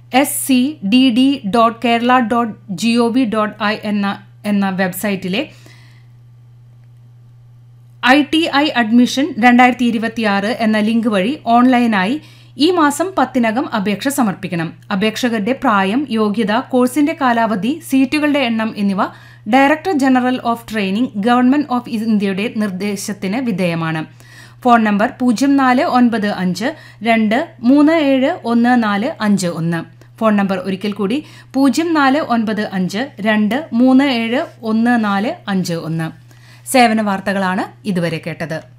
S C D D dot Kerala dot G O V dot I എന്ന എന്ന വെബ്സൈറ്റിലെ I T I admission രണ്ടായിരത്തി ഇരുപത്തിയാറ് എന്ന ലിങ്ക് വഴി ഓൺലൈനായി ഈ മാസം പത്തിനകം അപേക്ഷ സമർപ്പിക്കണം അപേക്ഷകരുടെ പ്രായം യോഗ്യത കോഴ്സിന്റെ കാലാവധി സീറ്റുകളുടെ എണ്ണം എന്നിവ director general of training government of ഇന്ത്യയുടെ നിർദ്ദേശത്തിന് വിധേയമാണ് ഫോൺ നമ്പർ പൂജ്യം നാല് ഒൻപത് അഞ്ച് രണ്ട് മൂന്ന് ഏഴ് ഒന്ന് നാല് അഞ്ച് ഒന്ന് ഫോൺ നമ്പർ ഒരിക്കൽ കൂടി പൂജ്യം നാല് ഒൻപത് അഞ്ച് രണ്ട് മൂന്ന് ഏഴ് ഒന്ന് നാല് അഞ്ച് ഒന്ന് സേവന വാർത്തകളാണ് ഇതുവരെ കേട്ടത്